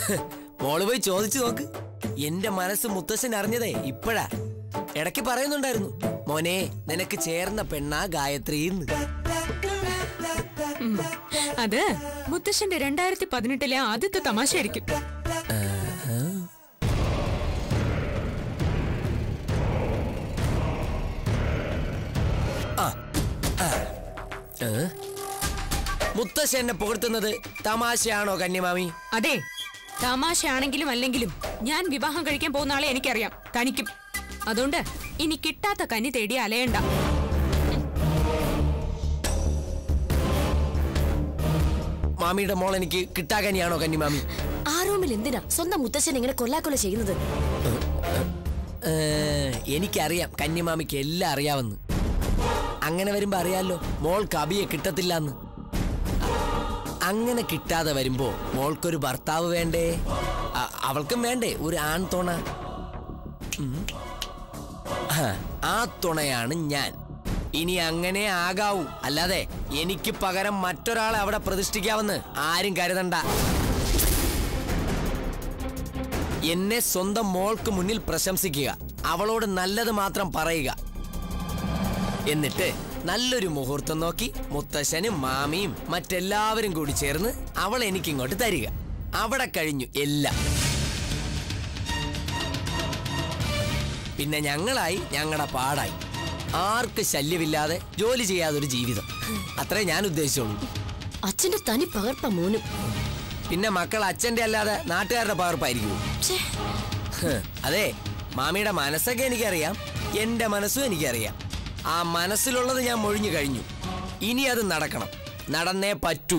മോള് പോയി ചോദിച്ചു നോക്ക് എന്റെ മനസ്സ് മുത്തശ്ശൻ അറിഞ്ഞതേ ഇപ്പോഴാ ഇടയ്ക്ക് പറയുന്നുണ്ടായിരുന്നു മോനെ നിനക്ക് ചേർന്ന പെണ്ണാ ഗായത്രി എന്ന് അത് മുത്തശ്ശന്റെ രണ്ടായിരത്തി പതിനെട്ടിലെ ആദ്യത്തെ തമാശയായിരിക്കും മുത്തശ്ശൻ എന്നെ പുകഴ്ത്തുന്നത് തമാശയാണോ കന്യമാമി അതെ തമാശയാണെങ്കിലും അല്ലെങ്കിലും ഞാൻ വിവാഹം കഴിക്കാൻ പോകുന്ന ആളെ എനിക്കറിയാം തനിക്കും അതുകൊണ്ട് ഇനി കിട്ടാത്ത കന്നി തേടി അലയണ്ട മാമിയുടെ മോൾ എനിക്ക് കിട്ടാകനിയാണോ കന്യമാമി ആ റൂമിൽ എന്തിനാ സ്വന്തം മുത്തശ്ശൻ ഇങ്ങനെ കൊല്ലാക്കൊല ചെയ്യുന്നത് ഏ, എനിക്കറിയാം കന്യമാമിക്ക് എല്ലാം അറിയാമെന്ന് അങ്ങനെ വരുമ്പോ അറിയാലോ മോൾക്ക് അബിയെ കിട്ടത്തില്ലെന്ന് അങ്ങനെ കിട്ടാതെ വരുമ്പോ മോൾക്കൊരു ഭർത്താവ് വേണ്ടേ അ- അവൾക്കും വേണ്ടേ ഒരു ആൺതുണ ഉം. ആ, ആ തുണയാണ് ഞാൻ ഇനി അങ്ങനെ ആകാവൂ അല്ലാതെ എനിക്ക് പകരം മറ്റൊരാളെ അവിടെ പ്രതിഷ്ഠിക്കാമെന്ന് ആരും കരുതണ്ട എന്നെ സ്വന്തം മോൾക്ക് മുന്നിൽ പ്രശംസിക്കുക അവളോട് നല്ലത് മാത്രം പറയുക എന്നിട്ട് നല്ലൊരു മുഹൂർത്തം നോക്കി മുത്തശ്ശനും മാമിയും മറ്റെല്ലാവരും കൂടി ചേർന്ന് അവൾ എനിക്കിങ്ങോട്ട് തരിക അവിടെ കഴിഞ്ഞു എല്ലാം പിന്നെ ഞങ്ങളായി ഞങ്ങളുടെ പാടായി ആർക്ക് ശല്യമില്ലാതെ ജോലി ചെയ്യാതൊരു ജീവിതം അത്രേ ഞാൻ ഉദ്ദേശിച്ചുള്ളൂ അച്ഛന്റെ തനി പകർപ്പ മോനും പിന്നെ മക്കൾ അച്ഛന്റെ അല്ലാതെ നാട്ടുകാരുടെ പകർപ്പായിരിക്കുമോ ഛേ, ഹ്, അതെ മാമിയുടെ മനസ്സൊക്കെ എനിക്കറിയാം എന്റെ മനസ്സും എനിക്കറിയാം ആ മനസ്സിലുള്ളത് ഞാൻ മൊഴിഞ്ഞു കഴിഞ്ഞു ഇനി അത് നടക്കണം നടന്നേ പറ്റൂ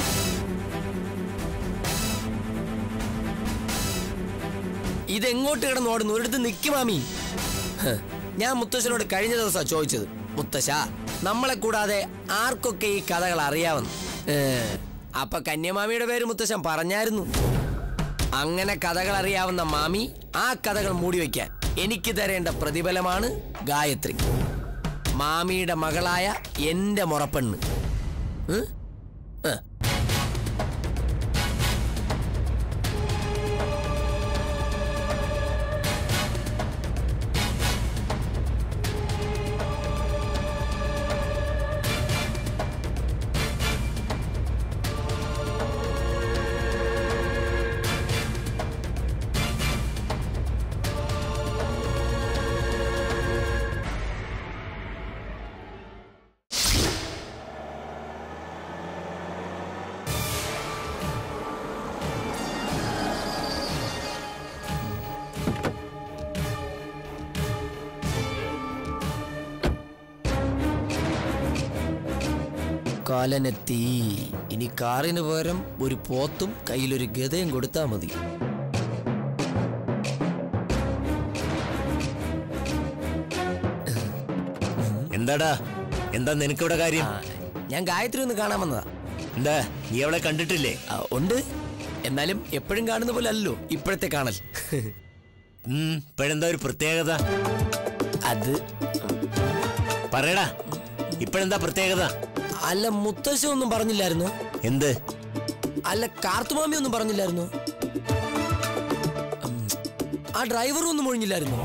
ഇതെങ്ങോട്ട് കിടന്ന് ഓടുന്നു ഒരിടത്ത് നിൽക്കും മാമി ഹ്, ഞാൻ മുത്തശ്ശനോട് കഴിഞ്ഞ ദിവസമാണ് ചോദിച്ചത് മുത്തശ്ശ നമ്മളെ കൂടാതെ ആർക്കൊക്കെ ഈ കഥകൾ അറിയാമെന്ന് ഏ, അപ്പൊ കന്യമാമിയുടെ പേര് മുത്തശ്ശൻ പറഞ്ഞായിരുന്നു അങ്ങനെ കഥകൾ അറിയാവുന്ന മാമി ആ കഥകൾ മൂടിവെക്കാൻ എനിക്ക് തരേണ്ട പ്രതിഫലമാണ് ഗായത്രി മാമിയുടെ മകളായ എന്റെ മുറപ്പെണ്ണ് ഉം? ഏ. കാലനെത്തി ഇനി കാറിന് പകരം ഒരു പോത്തും കയ്യിലൊരു ഗതയും കൊടുത്താ മതി എന്താടാ എന്താ നിനക്കിവിടെ കാര്യം ആ, ഞാൻ ഗായത്രി ഒന്ന് കാണാൻ വന്നതാ എന്താ നീ അവളെ കണ്ടിട്ടില്ലേ ആ, ഉണ്ട് എന്നാലും എപ്പോഴും കാണുന്ന പോലെ അല്ലല്ലോ ഇപ്പോഴത്തെ കാണൽ ഉം, ഇപ്പോഴെന്താ ഒരു പ്രത്യേകത അത് പറയടാ ഇപ്പോഴെന്താ പ്രത്യേകത അല്ല മുത്തശ്ശ ഒന്നും പറഞ്ഞില്ലായിരുന്നു എന്ത് അല്ല കാർത്തുമാമി ഒന്നും പറഞ്ഞില്ലായിരുന്നു ഉം, ആ ഡ്രൈവറും ഒന്നും ഒഴിഞ്ഞില്ലായിരുന്നു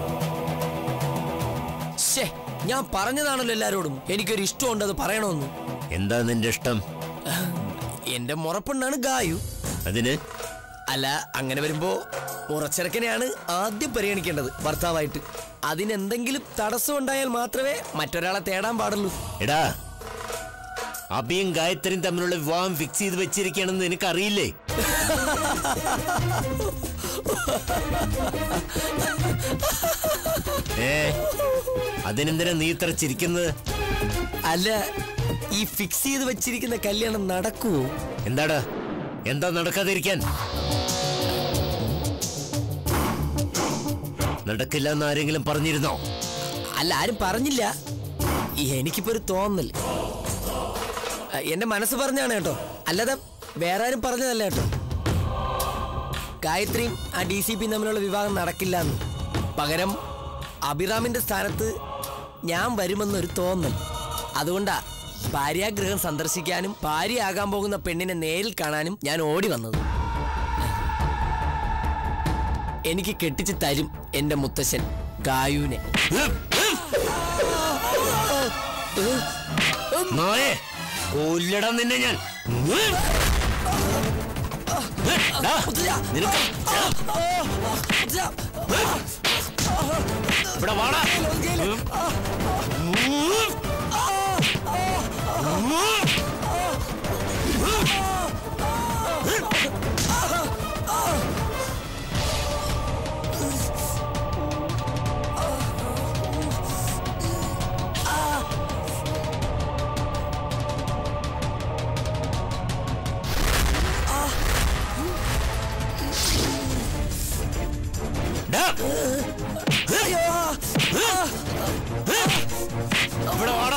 ശേ ഞാൻ പറഞ്ഞതാണല്ലോ എല്ലാരോടും എനിക്കൊരു ഇഷ്ടമുണ്ട് അത് പറയണമെന്ന് എന്താ നിന്റെ ഇഷ്ടം എന്റെ മുറപ്പെണ്ണാണ് ഗായു അതിന് അല്ല അങ്ങനെ വരുമ്പോ മുറച്ചിറക്കനെയാണ് ആദ്യം പരിഗണിക്കേണ്ടത് ഭർത്താവായിട്ട് അതിനെന്തെങ്കിലും തടസ്സം ഉണ്ടായാൽ മാത്രമേ മറ്റൊരാളെ തേടാൻ പാടുള്ളൂ എടാ അബിയും ഗായത്രിയും തമ്മിലുള്ള വിവാഹം ഫിക്സ് ചെയ്ത് വെച്ചിരിക്കുകയാണെന്ന് നിനക്കറിയില്ലേ ഏ അതിനെന്തിനാ നീ ഇത്ര ചിരിക്കുന്നത് അല്ല ഈ ഫിക്സ് ചെയ്ത് വെച്ചിരിക്കുന്ന കല്യാണം നടക്കുവോ എന്താടാ എന്താ നടക്കാതിരിക്കാൻ നടക്കില്ല എന്ന് ആരെങ്കിലും പറഞ്ഞിരുന്നോ അല്ല ആരും പറഞ്ഞില്ല എനിക്കിപ്പോ ഒരു തോന്നൽ ആ, എന്റെ മനസ്സ് പറഞ്ഞാണ് കേട്ടോ അല്ലാതെ വേറെ ആരും പറഞ്ഞതല്ല കേട്ടോ ഗായത്രിയും ആ ഡി സി പിയും തമ്മിലുള്ള വിവാഹം നടക്കില്ല എന്ന് പകരം അഭിറാമിന്റെ സ്ഥാനത്ത് ഞാൻ വരുമെന്നൊരു തോന്നൽ അതുകൊണ്ടാ ഭാര്യാഗൃഹം സന്ദർശിക്കാനും ഭാര്യയാകാൻ പോകുന്ന പെണ്ണിനെ നേരിൽ കാണാനും ഞാൻ ഓടി വന്നത് എനിക്ക് കെട്ടിച്ച് തരും എന്റെ മുത്തശ്ശൻ ഗായുവിനെ നായേ കൊല്ലടം നിന്നെ ഞാൻ ഡാ, നിനക്ക് ഇവിടെ വാടാ ഡാ. ഇവിടെ വാടാ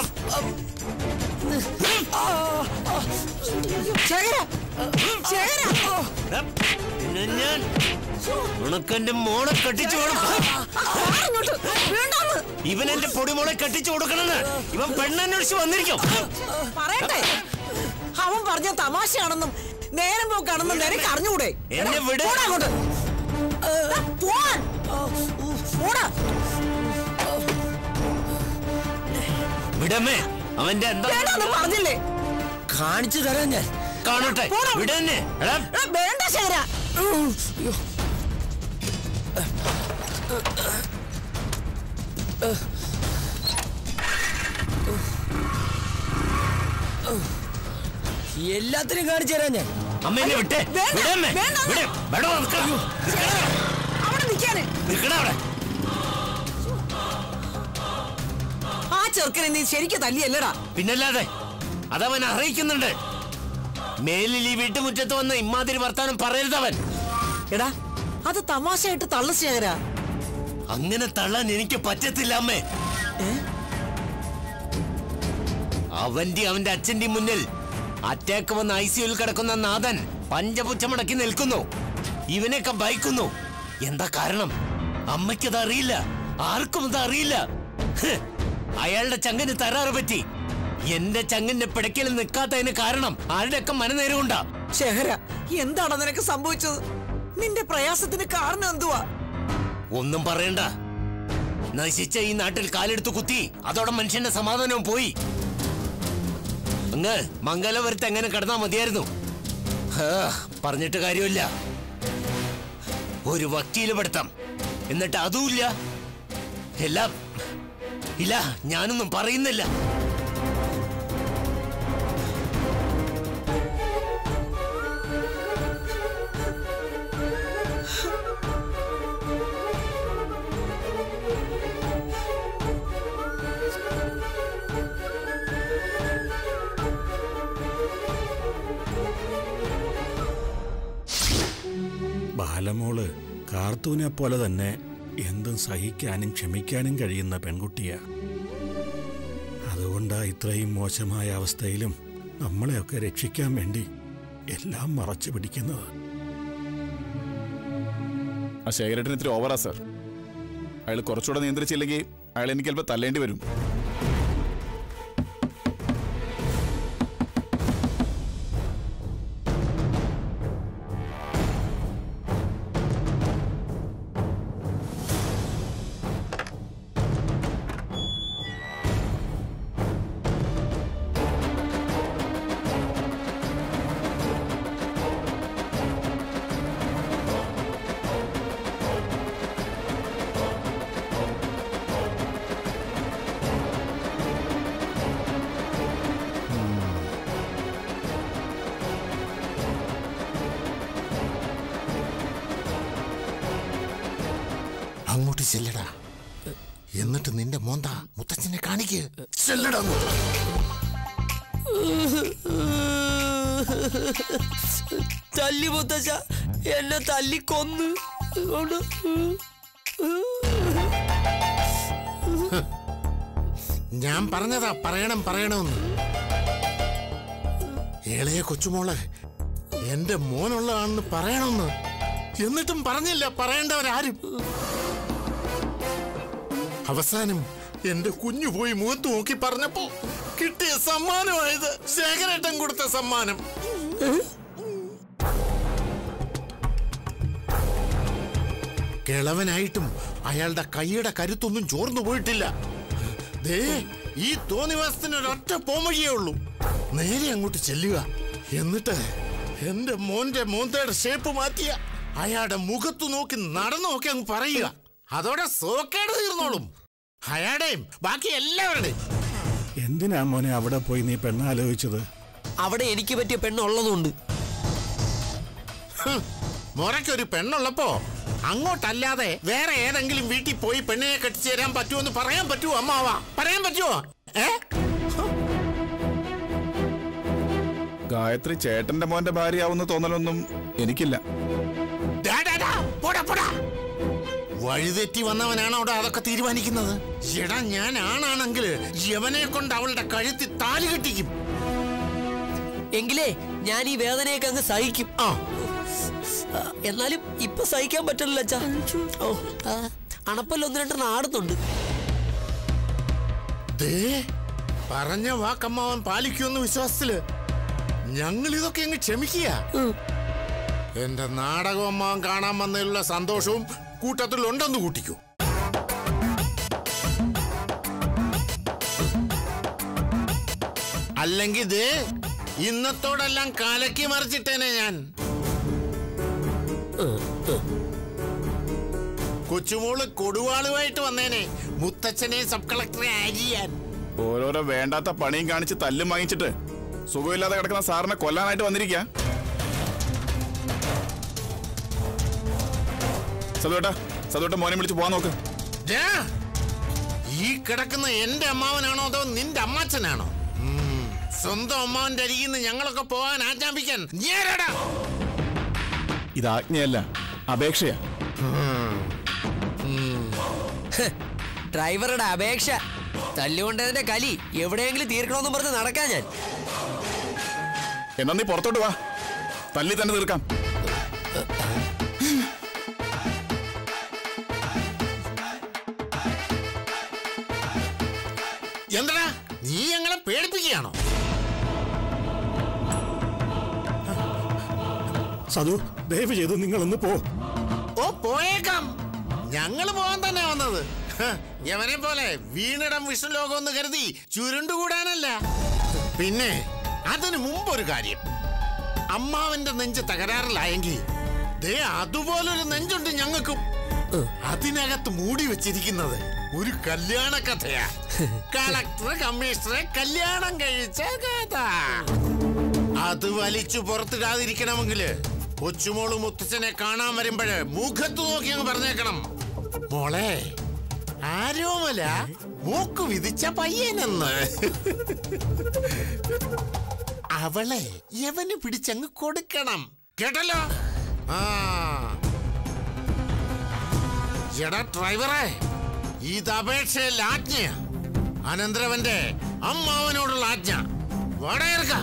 ഡാ, നിന്നെ ഞാൻ ഉണക്കെന്റെ മോളെ കെട്ടിച്ചു കൊടുക്കും ഇവൻ എന്റെ പൊടിമോളെ കെട്ടിച്ചു കൊടുക്കണെന്ന് ഇവൻ പെണ്ണന്വേഷിച്ച് വന്നിരിക്കും പറയട്ടെ അവൻ പറഞ്ഞ തമാശയാണെന്നും നേരം പോക്കാണെന്നും നിനക്ക് അറിഞ്ഞൂടെ എന്നെ വിട്. പോടാ അങ്ങോട്ട്. ദാ, പോവാൻ. പോടാ. വിടമ്മേ അവന്റെ എന്താ വേണ്ടാന്ന് പറഞ്ഞില്ലേ കാണിച്ചു തരാം ഞാൻ കാണട്ടെ പോടാ. വിടന്നെ എടാ എടാ, വേണ്ട ശേര എല്ലാത്തിനും കാണിച്ചു തരാം ഞാൻ അമ്മ എന്നെ വിട്ടേ വേണ്ട, വിടമ്മേ വേണ്ട. വിട് വേടോ നിൽക്കണം അവിടെ നിൽക്കാന് നിൽക്കണം അവിടെ ആ ചെറുക്കനെ നീ ശരിക്കും തല്ലിയല്ലടാ പിന്നല്ലാതെ അതവൻ അറിയിക്കുന്നുണ്ട് മേലിൽ ഈ വീട്ടുമുറ്റത്ത് വന്ന് ഇമ്മാതിരി വർത്താനം പറയരുതവൻ എടാ അത് തമാശയായിട്ട് തള്ളു ശേഖര അങ്ങനെ തള്ളാൻ എനിക്ക് പറ്റത്തില്ല അമ്മേ അവന്റെ അവന്റെ അച്ഛന്റെ മുന്നിൽ അറ്റാക്ക് വന്ന് ഐ സിയുൽ കിടക്കുന്ന നാഥൻ പഞ്ചപുച്ഛമടക്കി നിൽക്കുന്നു ഇവനെയൊക്കെ ഭയക്കുന്നു എന്താ കാരണം അമ്മയ്ക്കത് അറിയില്ല ആർക്കും അത് അറിയില്ല ഹ്, അയാളുടെ ചങ്ങിന് തരാറ് പറ്റി എന്റെ ചങ്ങിന്റെ പിടയ്ക്കൽ നിൽക്കാത്തതിന് കാരണം ആരുടെയൊക്കെ മനനേരമുണ്ടാ ശേഖര എന്താണ് നിനക്ക് സംഭവിച്ചത് നിന്റെ പ്രയാസത്തിന് കാരണം എന്തുവാ ഒന്നും പറയണ്ട നശിച്ച ഈ നാട്ടിൽ കാലെടുത്ത് കുത്തി അതോടെ മനുഷ്യന്റെ സമാധാനവും പോയി അങ്ങ് മംഗലപുരത്ത് എങ്ങനെ കിടന്നാ മതിയായിരുന്നു ഹാ, പറഞ്ഞിട്ട് കാര്യമില്ല ഒരു വക്കീല് പഠിത്തം എന്നിട്ട് അതുമില്ല എല്ലാം ഇല്ല ഞാനൊന്നും പറയുന്നില്ല ബാലമോള് കാർത്തൂനെ പോലെ തന്നെ എന്തും സഹിക്കാനും ക്ഷമിക്കാനും കഴിയുന്ന പെൺകുട്ടിയാ അതുകൊണ്ടാ ഇത്രയും മോശമായ അവസ്ഥയിലും നമ്മളെയൊക്കെ രക്ഷിക്കാൻ വേണ്ടി എല്ലാം മറച്ചു പിടിക്കുന്നത് ആ ശേഖരേട്ടൻ ഇത്തിരി ഓവറാ സാർ അയാൾ കുറച്ചുകൂടെ നിയന്ത്രിച്ചില്ലെങ്കിൽ അയാൾ എനിക്ക് ചിലപ്പോൾ തല്ലേണ്ടി വരും അങ്ങോട്ട് ചെല്ലടാ എന്നിട്ട് നിന്റെ മോന്ത മുത്തച്ഛനെ കാണിക്ക് ചെല്ലടാ അങ്ങോട്ട്. തല്ലി മുത്തശ്ശ എന്നെ തല്ലി കൊന്ന് അതുകൊണ്ട് ഞാൻ പറഞ്ഞതാ പറയണം പറയണമെന്ന് ഏളയ കൊച്ചുമോളെ എന്റെ മോനുള്ളതാണെന്ന് പറയണമെന്ന് എന്നിട്ടും പറഞ്ഞില്ല പറയേണ്ടവരാരും അവസാനം എന്റെ കുഞ്ഞു പോയി മുഖത്ത് നോക്കി പറഞ്ഞപ്പോ കിട്ടിയ സമ്മാനമായത് ശേഖരേട്ടൻ കൊടുത്ത സമ്മാനം കിളവനായിട്ടും അയാളുടെ കൈയുടെ കരുത്തൊന്നും ചോർന്നു പോയിട്ടില്ല ദേ ഈ തോന്നിവാസത്തിന് ഒരൊറ്റ പോമഴിയേ ഉള്ളൂ നേരെ അങ്ങോട്ട് ചെല്ലുക എന്നിട്ട് എന്റെ മോന്റെ മോന്തയുടെ ഷേപ്പ് മാറ്റിയ അയാളുടെ മുഖത്തു നോക്കി നടന്നു നോക്കി അങ്ങ് പറയുക അതോടെ സോക്കേട് തീർന്നോളും അയാളുടെയും ബാക്കി എല്ലാവരുടെയും എന്തിനാ മോനെ അവിടെ പോയി നീ പെണ്ണാലോചിച്ചത് അവിടെ എനിക്ക് പറ്റിയ പെണ്ണുള്ളതുകൊണ്ട് ഹും, മുറയ്ക്കൊരു പെണ്ണുള്ളപ്പോ അങ്ങോട്ടല്ലാതെ വേറെ ഏതെങ്കിലും വീട്ടിൽ പോയി പെണ്ണിനെ കെട്ടിച്ചു തരാൻ പറ്റുമെന്ന് പറയാൻ പറ്റുമോ അമ്മാവാ പറയാൻ പറ്റുമോ ഏ ഗായത്രി ചേട്ടന്റെ മോന്റെ ഭാര്യയാവുന്ന തോന്നലൊന്നും എനിക്കില്ല ഡാ, ഡാ, ഡാ, പോടാ, പോടാ. വഴിതെറ്റി വന്നവനാണ് അവിടെ അതൊക്കെ തീരുമാനിക്കുന്നത് എടാ ഞാൻ ആണാണെങ്കിൽ യവനെ കൊണ്ട് അവളുടെ കഴുത്തി താലി കെട്ടിക്കും എങ്കിലേ ഞാൻ ഈ വേദനയൊക്കെ അങ്ങ് സഹിക്കും ആ ആ, എന്നാലും ഇപ്പൊ സഹിക്കാൻ പറ്റില്ല അച്ഛാ ഓ ആ, അണപ്പല്ല ഒന്ന് രണ്ടെണ്ണം ആടുന്നുണ്ട് ദേ പറഞ്ഞ വാക്കമ്മാവൻ പാലിക്കുമെന്ന് വിശ്വാസത്തില് ഞങ്ങൾ ഇതൊക്കെ അങ്ങ് ക്ഷമിക്കുക എന്റെ നാടകം അമ്മാവൻ കാണാൻ വന്നതിലുള്ള സന്തോഷവും കൂട്ടത്തിൽ ഉണ്ടെന്ന് കൂട്ടിക്കൂ അല്ലെങ്കിൽ ദേ ഇന്നത്തോടെല്ലാം കലക്കി മറിച്ചിട്ടേനെ ഞാൻ കൊച്ചുമോള് കൊടുവാളുമായിട്ട് വന്നേനെ മുത്തച്ഛനെ സബ് കളക്ടറെ അരിയാൻ ഓരോരോ വേണ്ടാത്ത പണിയും കാണിച്ച് തല്ലും വാങ്ങിച്ചിട്ട് സുഖമില്ലാതെ കിടക്കുന്ന സാറിനെ കൊല്ലാനായിട്ട് വന്നിരിക്കുക സതുവേട്ടാ സതുവേട്ട മോനെ വിളിച്ച് പോവാൻ നോക്ക് ദാ, ഈ കിടക്കുന്ന എന്റെ അമ്മാവനാണോ അതോ നിന്റെ അമ്മാച്ചനാണോ ഉം, സ്വന്തം അമ്മാവന്റെ അരികിൽ നിന്ന് ഞങ്ങളൊക്കെ പോകാൻ ആജ്ഞാപിക്കാൻ ഞാനടാ ഇത് ആജ്ഞയല്ല അപേക്ഷയാ ഡ്രൈവറുടെ അപേക്ഷ തല്ലുകൊണ്ടതിന്റെ കലി എവിടെയെങ്കിലും തീർക്കണമെന്ന് പറഞ്ഞ് നടക്കാൻ ഞാൻ എന്നാ നീ പുറത്തോട്ട് വാ തല്ലി തന്നെ തീർക്കാം എന്താ നീ ഞങ്ങളെ പേടിപ്പിക്കുകയാണോ സതു ദയവ് ചെയ്ത് നിങ്ങളൊന്ന് പോ ഓ പോയേക്കാം ഞങ്ങൾ പോകാൻ തന്നെ വന്നത് ഹ, യവനെ പോലെ വീണിടം വിഷ്ണുലോകം എന്ന് കരുതി ചുരുണ്ടുകൂടാനല്ല പിന്നെ അതിനു മുമ്പൊരു കാര്യം അമ്മാവന്റെ നെഞ്ച് തകരാറിലായെങ്കിൽ ദേ അതുപോലൊരു നെഞ്ചുണ്ട് ഞങ്ങൾക്കും അതിനകത്ത് മൂടി വെച്ചിരിക്കുന്നത് ഒരു കല്യാണ കഥയാ കളക്ടർ കമ്മീഷണറെ കല്യാണം കഴിച്ച കഥ അത് വലിച്ചു പുറത്തിടാതിരിക്കണമെങ്കില് കൊച്ചുമോള് മുത്തച്ഛനെ കാണാൻ വരുമ്പോഴ് മുഖത്ത് നോക്കി അങ്ങ് പറഞ്ഞേക്കണം മോളെ ആരോമല മൂക്ക് വിധിച്ച പയ്യനെന്ന് അവളെ എവന് പിടിച്ചങ്ങ് കൊടുക്കണം കേട്ടല്ലോ ആ എടാ ഡ്രൈവറെ ഇത് അപേക്ഷയിൽ ആജ്ഞ അനന്തരവന്റെ അമ്മാവനോടുള്ള ആജ്ഞ വടയർക്ക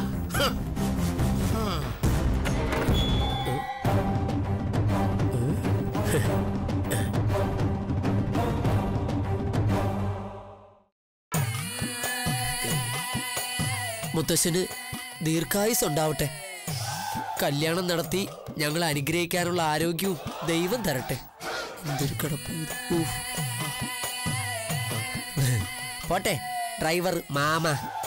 മുത്തശ്ശന് ദീർഘായുസ് ഉണ്ടാവട്ടെ കല്യാണം നടത്തി ഞങ്ങൾ അനുഗ്രഹിക്കാനുള്ള ആരോഗ്യവും ദൈവം തരട്ടെ എന്തൊരു കിടപ്പ് ഇത്. ഊഫ്. പോട്ടെ ഡ്രൈവർ മാമ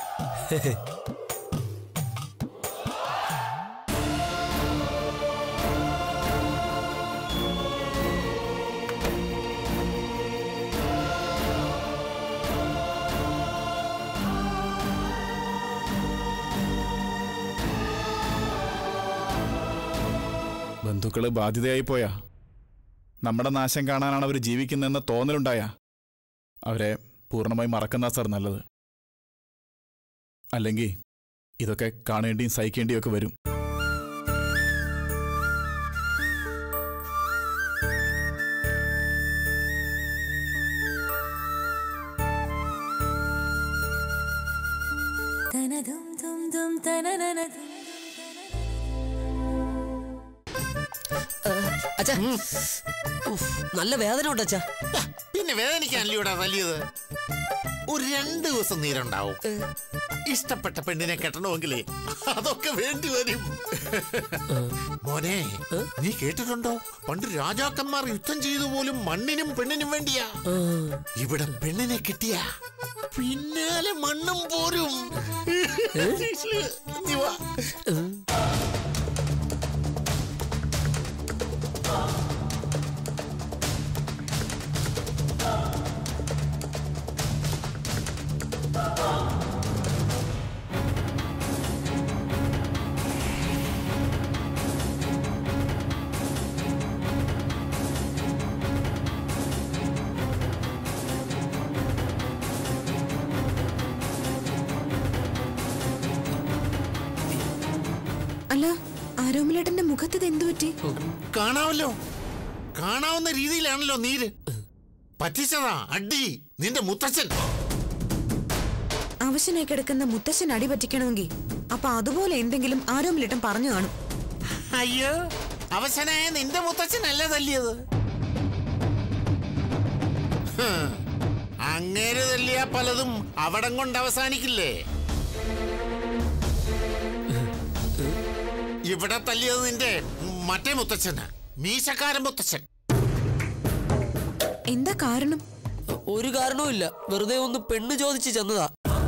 ബന്ധുക്കള് ബാധ്യതയായി പോയാ നമ്മുടെ നാശം കാണാനാണ് അവർ ജീവിക്കുന്നതെന്ന തോന്നലുണ്ടായ അവരെ പൂർണ്ണമായി മറക്കുന്ന സാർ നല്ലത് അല്ലെങ്കിൽ ഇതൊക്കെ കാണേണ്ടിയും സഹിക്കേണ്ടിയും ഒക്കെ വരും അച്ഛാ ഉഫ്, നല്ല വേദന ഉണ്ട് അച്ഛാ പിന്നെ വേദനിക്കാനല്ലേ ഇവിടെ വലിയത് ഒരു രണ്ട് ദിവസം നീരുണ്ടാവും ഇഷ്ടപ്പെട്ട പെണ്ണിനെ കെട്ടണമെങ്കിലേ അതൊക്കെ വേണ്ടി വരും മോനെ നീ കേട്ടിട്ടുണ്ടോ പണ്ട് രാജാക്കന്മാർ യുദ്ധം ചെയ്തു പോലും മണ്ണിനും പെണ്ണിനും വേണ്ടിയാ ഇവിടെ പെണ്ണിനെ കിട്ടിയ പിന്നാലെ മണ്ണും പോരും നീ വാ. അല്ല ആരോമിലേട്ടന്റെ മുഖത്ത് ഇത് എന്തു പറ്റി കാണാമല്ലോ കാണാവുന്ന രീതിയിലാണല്ലോ നീര് പറ്റിച്ചതാ അടി നിന്റെ മുത്തച്ഛൻ അവശനായി കിടക്കുന്ന മുത്തശ്ശൻ അടി പറ്റിക്കണമെങ്കിൽ അപ്പൊ അതുപോലെ എന്തെങ്കിലും ആരോമിലേട്ടൻ പറഞ്ഞു കാണും അയ്യോ അവശനായ നിന്റെ മുത്തച്ഛനല്ല തല്ലിയത് ഹ്, അങ്ങേര് തല്ലിയ പലതും അവിടം കൊണ്ട് അവസാനിക്കില്ലേ ഇവിടെ തല്ലിയത് നിന്റെ മറ്റേ മുത്തച്ഛന് മീശക്കാരൻ മുത്തച്ഛൻ എന്താ കാരണം ഒരു കാരണവുമില്ല വെറുതെ ഒന്ന് പെണ്ണ് ചോദിച്ച് ചെന്നതാ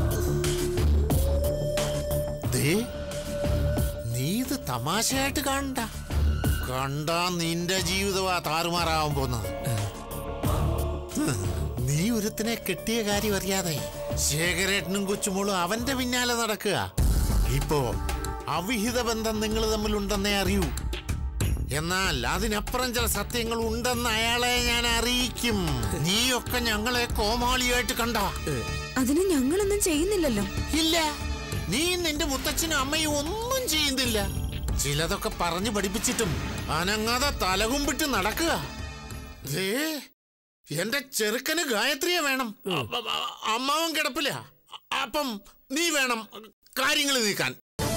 ദേ, നീ ഇത് തമാശയായിട്ട് കാണണ്ട കണ്ടാ നിന്റെ ജീവിതമാ താറുമാറാവാൻ പോകുന്നത് ഹ്, നീ ഒരുത്തിനെ കെട്ടിയ കാര്യം അറിയാതെ ശേഖരേട്ടനും കൊച്ചുമോളും അവന്റെ പിന്നാലെ നടക്കുക ഇപ്പോ അവിഹിത ബന്ധം നിങ്ങൾ തമ്മിലുണ്ടെന്നേ അറിയൂ എന്നാൽ അതിനപ്പുറം ചില സത്യങ്ങൾ ഉണ്ടെന്ന് അയാളെ ഞാൻ അറിയിക്കും നീയൊക്കെ ഞങ്ങളെ കോമാളിയായിട്ട് കണ്ട അതിന് ഞങ്ങളൊന്നും ചെയ്യുന്നില്ലല്ലോ ഇല്ല നീ നിന്റെ മുത്തച്ഛനും അമ്മയും ഒന്നും ചെയ്യുന്നില്ല ചിലതൊക്കെ പറഞ്ഞു പഠിപ്പിച്ചിട്ടും അനങ്ങാതെ തലകുമ്പിട്ട് നടക്കുക ദേ, എന്റെ ചെറുക്കന് ഗായത്രിയെ വേണം അ- അ- അമ്മാവൻ കിടപ്പില്ല അപ്പം നീ വേണം കാര്യങ്ങൾ നീക്കാൻ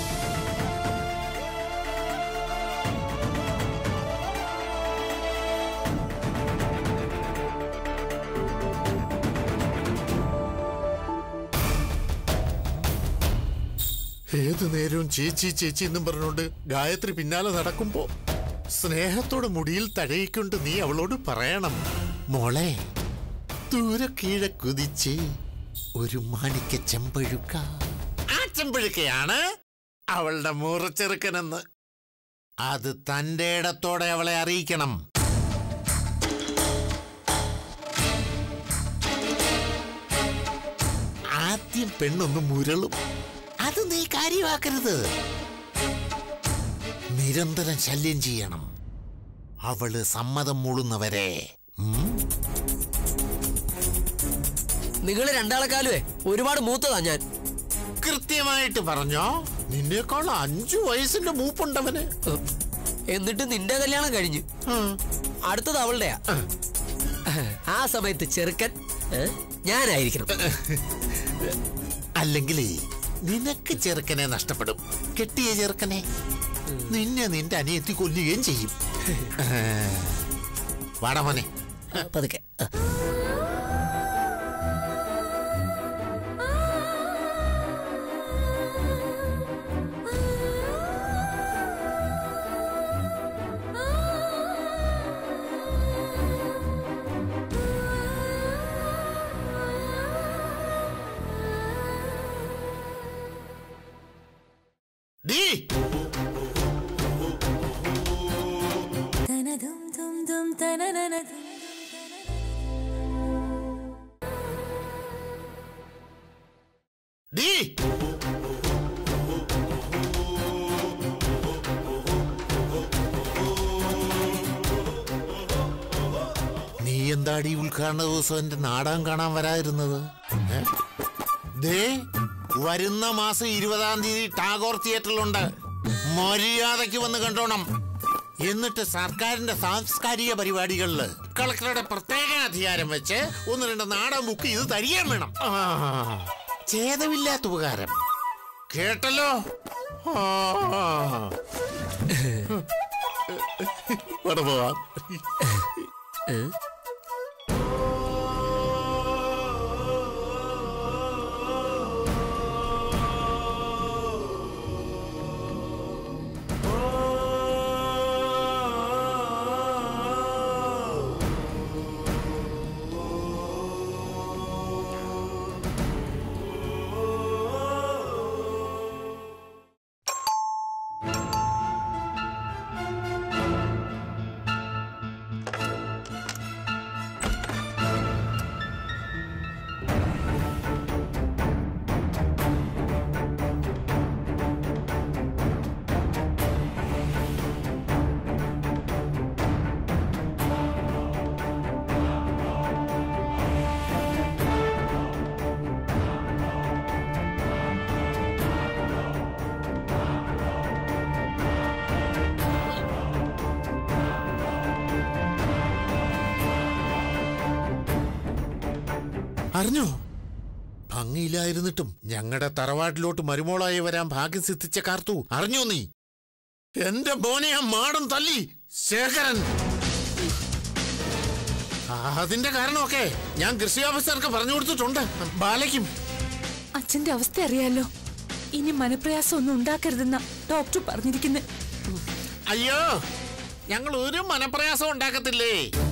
ഏതു നേരവും ചേച്ചി ചേച്ചി എന്നും പറഞ്ഞുകൊണ്ട് ഗായത്രി പിന്നാലെ നടക്കുമ്പോ സ്നേഹത്തോടെ മുടിയിൽ തഴയിക്കൊണ്ട് നീ അവളോട് പറയണം മോളെ ദൂരെ കീഴെ കുതിച്ച് ഒരു മാണിക്ക ചെമ്പഴുക്ക ആ ചെമ്പഴുക്കയാണ് അവളുടെ മൂറച്ചെറുക്കനെന്ന് അത് തന്റെ ഇടത്തോടെ അവളെ അറിയിക്കണം ആദ്യം പെണ്ണൊന്ന് മുരളും അത് നീ കാര്യമാക്കരുത് നിരന്തരം ശല്യം ചെയ്യണം അവള് സമ്മതം മൂളുന്നവരെ ഉം? നിങ്ങൾ രണ്ടാളെക്കാലുവേ ഒരുപാട് മൂത്തതാ ഞാൻ കൃത്യമായിട്ട് പറഞ്ഞോ നിന്നേക്കാൾ അഞ്ചു വയസ്സിന്റെ മൂപ്പുണ്ടവന് ഉം. എന്നിട്ട് നിന്റെ കല്യാണം കഴിഞ്ഞു ഉം. അടുത്തത് അവളുടെയാ ആ സമയത്ത് ചെറുക്കൻ ഏ, ഞാനായിരിക്കണം അല്ലെങ്കിലേ നിനക്ക് ചെറുക്കനെ നഷ്ടപ്പെടും കെട്ടിയ ചെറുക്കനെ നിന്നെ നിന്റെ അനിയത്തി കൊല്ലുകയും ചെയ്യും വാടാ മോനെ ആ, പതുക്കെ ആ. ഡീ ഡീ നീ എന്താടി ഉദ്ഘാടന ദിവസം എന്റെ നാടകം കാണാൻ വരാതിരുന്നത് ഏ? ദേ വരുന്ന മാസം ഇരുപതാം തീയതി ടാഗോർ തിയേറ്ററിലുണ്ട് മര്യാദയ്ക്ക് വന്ന് കണ്ടോണം എന്നിട്ട് സർക്കാരിന്റെ സാംസ്കാരിക പരിപാടികളിൽ കളക്ടറുടെ പ്രത്യേക അധികാരം വെച്ച് ഒന്ന് രണ്ട് നാടകം ബുക്ക് ചെയ്ത് തരികയും വേണം ആ, ഛേദമില്ലാത്ത ഉപകാരം കേട്ടല്ലോ ആ. ഇവിടെ പോവാം അറിഞ്ഞോ ഭംഗിയിലായിരുന്നിട്ടും ഞങ്ങളുടെ തറവാട്ടിലോട്ട് മരുമോളായി വരാൻ ഭാഗ്യം സിദ്ധിച്ച കാർത്തു അറിഞ്ഞോ നീ എന്റെ മോനെ ആ മാടം തല്ലി ശേഖരൻ അതിന്റെ കാരണമൊക്കെ ഞാൻ കൃഷി ഓഫീസർക്ക് പറഞ്ഞു കൊടുത്തിട്ടുണ്ട് ബാലയ്ക്കും അച്ഛന്റെ അവസ്ഥ അറിയാലോ ഇനി മനപ്രയാസം ഒന്നും ഉണ്ടാക്കരുതെന്ന ഡോക്ടർ പറഞ്ഞിരിക്കുന്നത് അയ്യോ ഞങ്ങൾ ഒരു മനപ്രയാസം ഉണ്ടാക്കത്തില്ലേ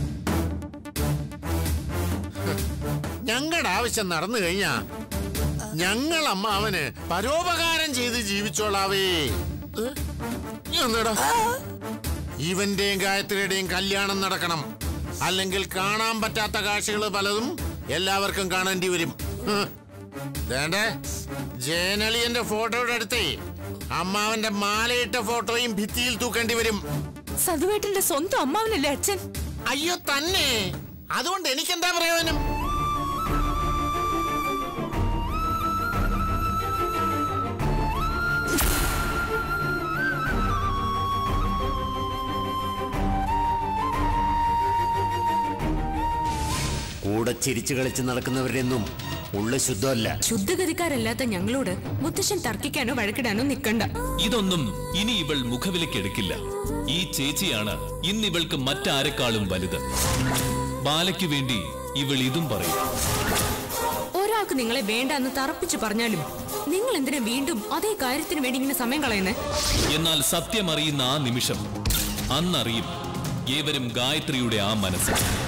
ഞങ്ങളുടെ ആവശ്യം നടന്നു കഴിഞ്ഞാ ഞങ്ങൾ അമ്മാവന് പരോപകാരം ചെയ്ത് ജീവിച്ചോളാവേ ഏ? നീ ഒന്നെടാ. ഇവന്റെയും ഗായത്രിയുടെയും കല്യാണം നടക്കണം അല്ലെങ്കിൽ കാണാൻ പറ്റാത്ത കാഴ്ചകൾ പലതും എല്ലാവർക്കും കാണേണ്ടി വരും ഹ്. ദേണ്ടേ ജയനളിയന്റെ ഫോട്ടോയുടെ അടുത്തേ അമ്മാവന്റെ മാലയിട്ട ഫോട്ടോയും ഭിത്തിയിൽ തൂക്കേണ്ടി വരും സതുവേട്ടന്റെ സ്വന്തം അമ്മാവനല്ലേ അച്ഛൻ അയ്യോ തന്നെ അതുകൊണ്ട് എനിക്കെന്താ പ്രയോജനം കൂടെ ചിരിച്ചു കളിച്ച് നടക്കുന്നവരുടെയൊന്നും ഉള്ള ശുദ്ധമല്ല ശുദ്ധഗതിക്കാരല്ലാത്ത ഞങ്ങളോട് മുത്തശ്ശൻ തർക്കിക്കാനോ വഴക്കിടാനോ നിൽക്കണ്ട ഇതൊന്നും ഇനി ഇവൾ മുഖവിലക്കെടുക്കില്ല ഈ ചേച്ചിയാണ് ഇന്ന് ഇവൾക്ക് മറ്റാരെക്കാളും വലുത് ബാലയ്ക്ക് വേണ്ടി ഇവൾ ഇതും പറയും ഒരാൾക്ക് നിങ്ങളെ വേണ്ടെന്ന് തറപ്പിച്ചു പറഞ്ഞാലും നിങ്ങൾ എന്തിനാ വീണ്ടും അതേ കാര്യത്തിന് വേണ്ടി ഇങ്ങനെ സമയം കളയുന്നേ എന്നാൽ സത്യമറിയുന്ന ആ നിമിഷം അന്നറിയും ഏവരും ഗായത്രിയുടെ ആ മനസ്സ്